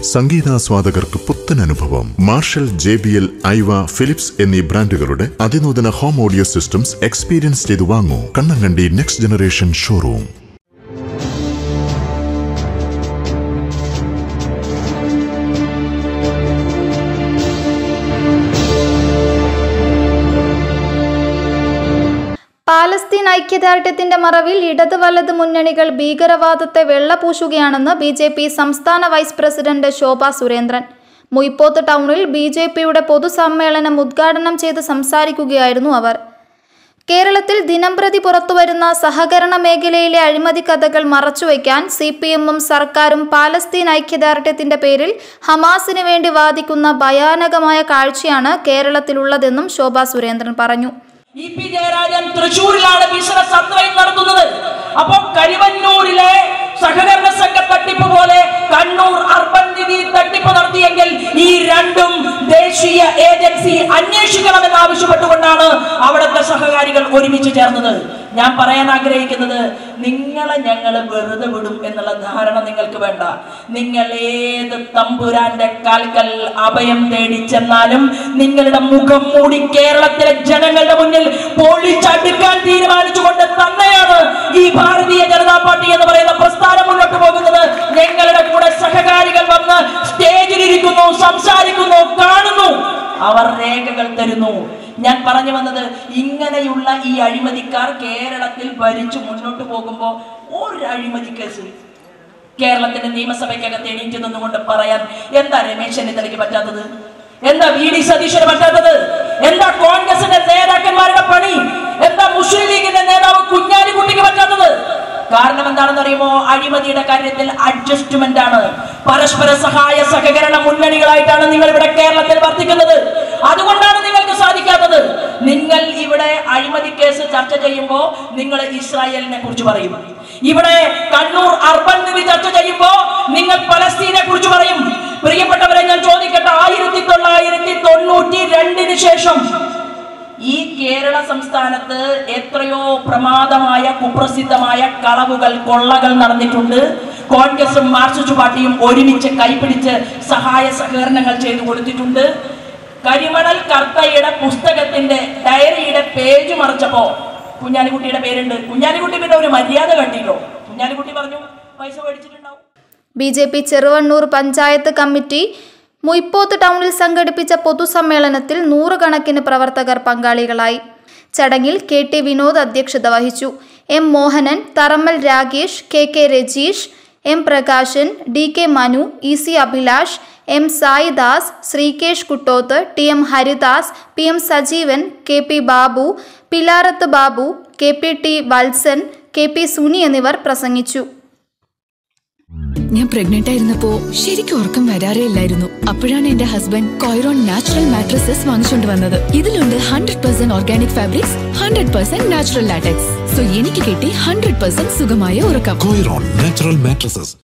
സംഗീതാസ്വാദകർക്ക് പുത്തൻ അനുഭവം Marshall J B L Aiwa Philips എന്നീ ബ്രാൻഡുകളുടെ അതിനൂതന ഹോം ഓഡിയോ സിസ്റ്റംസ് എക്സ്പീരിയൻസ് ചെയ്തു വാങ്ങൂ Kannankandi next generation showroom Palestine ഐക്യദാർഢ്യത്തിന്റെ മറവിൽ ഇടത് വലത് മുന്നണികൾ ഭീകരവാദത്തെ വെള്ളപൂശുകയാണെന്ന് ബി ജെ പി സംസ്ഥാന വൈസ് പ്രസിഡന്റ് ശോഭ സുരേന്ദ്രൻ മുയിപ്പോത്ത് ടൗണിൽ ബി ജെ പിയുടെ പൊതുസമ്മേളനം ഉദ്ഘാടനം ചെയ്ത് സംസാരിക്കുകയായിരുന്നു അവർ കേരളത്തിൽ ദിനംപ്രതി പുറത്തുവരുന്ന സഹകരണ മേഖലയിലെ അഴിമതി കഥകൾ മറച്ചുവെക്കാൻ സി പി എമ്മും സർക്കാരും പാലസ്തീൻ ഐക്യദാർഢ്യത്തിന്റെ പേരിൽ ഹമാസിന് വേണ്ടി വാദിക്കുന്ന ഭയാനകമായ കാഴ്ചയാണ് കേരളത്തിലുള്ളതെന്നും ശോഭ സുരേന്ദ്രൻ പറഞ്ഞു ഇ പി ജയരാജൻ തൃശൂരിലാണ് ബിസിനസ് അത്രയും നടത്തുന്നത് അപ്പോ കരിവന്നൂരിലെ സഹകരണ സംഘ തട്ടിപ്പ് പോലെ കണ്ണൂർ അർബൻ നിധി തട്ടിപ്പ് നടത്തിയെങ്കിൽ ഈ രണ്ടും ദേശീയ ഏജൻസി അന്വേഷിക്കണമെന്ന് ആവശ്യപ്പെട്ടുകൊണ്ടാണ് അവിടുത്തെ സഹകാരികൾ ഒരുമിച്ച് ചേർന്നത് ഞാൻ പറയാൻ ആഗ്രഹിക്കുന്നത് നിങ്ങളെ ഞങ്ങൾ വെറുതെ വിടും എന്നുള്ള ധാരണ നിങ്ങൾക്ക് വേണ്ട നിങ്ങൾ ഏത് തമ്പുരാന്റെ കാൽക്കൽ അഭയം തേടി ചെന്നാലും നിങ്ങളുടെ മുഖം മൂടി കേരളത്തിലെ ജനങ്ങളുടെ മുന്നിൽ പൊളിച്ചടുക്കാൻ തീരുമാനിച്ചുകൊണ്ട് തന്നെയാണ് ഈ ഭാരതീയ ജനതാ പാർട്ടി എന്ന് പറയുന്ന പ്രസ്ഥാനം മുന്നോട്ട് പോകുന്നത് ഞങ്ങളുടെ കൂടെ സഹകാരികൾ വന്ന് സ്റ്റേജിലിരിക്കുന്നു സംസാരിക്കുന്നു കാണുന്നു അവർ രേഖകൾ തരുന്നു ഞാൻ പറഞ്ഞു വന്നത് ഇങ്ങനെയുള്ള ഈ അഴിമതിക്കാർ കേരളത്തിൽ ഭരിച്ചു മുന്നോട്ട് പോകുമ്പോൾ ഒരു അഴിമതി കേസ് കേരളത്തിന്റെ നിയമസഭയ്ക്കകത്ത് എണീറ്റ് നിന്നുകൊണ്ട് പറയാൻ എന്താ രമേശ് ചെന്നിത്തലയ്ക്ക് പറ്റാത്തത് എന്താ വി ഡി സതീശന് പറ്റാത്തത് എന്താ കോൺഗ്രസിന്റെ നേതാക്കന്മാരുടെ പണി എന്താ മുസ്ലിം ലീഗിന്റെ നേതാവ് കുഞ്ഞാലിക്കുട്ടിക്ക് പറ്റാത്തത് കാരണം എന്താണെന്ന് അറിയുമോ അഴിമതിയുടെ കാര്യത്തിൽ അഡ്ജസ്റ്റ്മെന്റ് ആണ് പരസ്പര സഹായ സഹകരണ മുന്നണികളായിട്ടാണ് നിങ്ങൾ ഇവിടെ കേരളത്തിൽ വർത്തിക്കുന്നത് അതുകൊണ്ടാണ് നിങ്ങൾക്ക് സാധിക്കാത്തത് നിങ്ങൾ ഇവിടെ അഴിമതി കേസ് ചർച്ച ചെയ്യുമ്പോൾ നിങ്ങൾ ഇസ്രായേലിനെ കുറിച്ച് പറയും ഇവിടെ കണ്ണൂർ അർബൻ നിധി ചർച്ച ചെയ്യുമ്പോൾ നിങ്ങൾ പലസ്തീനെ കുറിച്ച് പറയും പ്രിയപ്പെട്ടവരെ ഞാൻ ചോദിക്കട്ടെ ആയിരത്തി തൊള്ളായിരത്തി തൊണ്ണൂറ്റി രണ്ടിന് ശേഷം ഈ കേരള സംസ്ഥാനത്ത് എത്രയോ പ്രമാദമായ കുപ്രസിദ്ധമായ കളവുകൾ കൊള്ളകൾ നടന്നിട്ടുണ്ട് കോൺഗ്രസും മാർക്സിസ്റ്റ് പാർട്ടിയും ഒരുമിച്ച് കൈപിടിച്ച് സഹായ സഹകരണങ്ങൾ ചെയ്തു കൊടുത്തിട്ടുണ്ട് കരിമണൽ കർത്തയുടെ പുസ്തകത്തിന്റെ ഡയറിയുടെ പേജ് മറിച്ചപ്പോ കുഞ്ഞാലിക്കുട്ടിയുടെ പേരുണ്ട് കുഞ്ഞാലിക്കുട്ടി പിന്നെ ഒരു മര്യാദ കണ്ടില്ലോ കുഞ്ഞാലിക്കുട്ടി പറഞ്ഞു പൈസ മേടിച്ചിട്ടുണ്ടാവും B J P Cheruvannur panchayat committee Muyippoth ടൗണിൽ സംഘടിപ്പിച്ച പൊതുസമ്മേളനത്തിൽ നൂറുകണക്കിന് പ്രവർത്തകർ പങ്കാളികളായി ചടങ്ങിൽ കെ ടി വിനോദ് അധ്യക്ഷത വഹിച്ചു M Mohanan Tharammal Ragesh K K Rajeesh M Prakashan D K Manu E C Abhilash M Saidas Sreekesh Kuttoth T M Haridas P M Sajeevan K P Babu Pilarath Babu K P T Valsan K P Suni എന്നിവർ പ്രസംഗിച്ചു ഞാൻ പ്രഗ്നന്റ് ആയിരുന്നപ്പോ ശരിക്കും ഉറക്കം വരാറേ ഇല്ലായിരുന്നു അപ്പോഴാണ് എന്റെ ഹസ്ബൻഡ് കോയറോൺ നാച്ചുറൽ മാട്രസസ് വാങ്ങിച്ചുകൊണ്ട് വന്നത് ഇതിലുണ്ട് hundred percent organic fabrics hundred percent natural latex so എനിക്ക് കിട്ടി ഹൺഡ്രഡ് പെർസെന്റ് സുഖമായ ഉറക്കം Coiron Natural Mattresses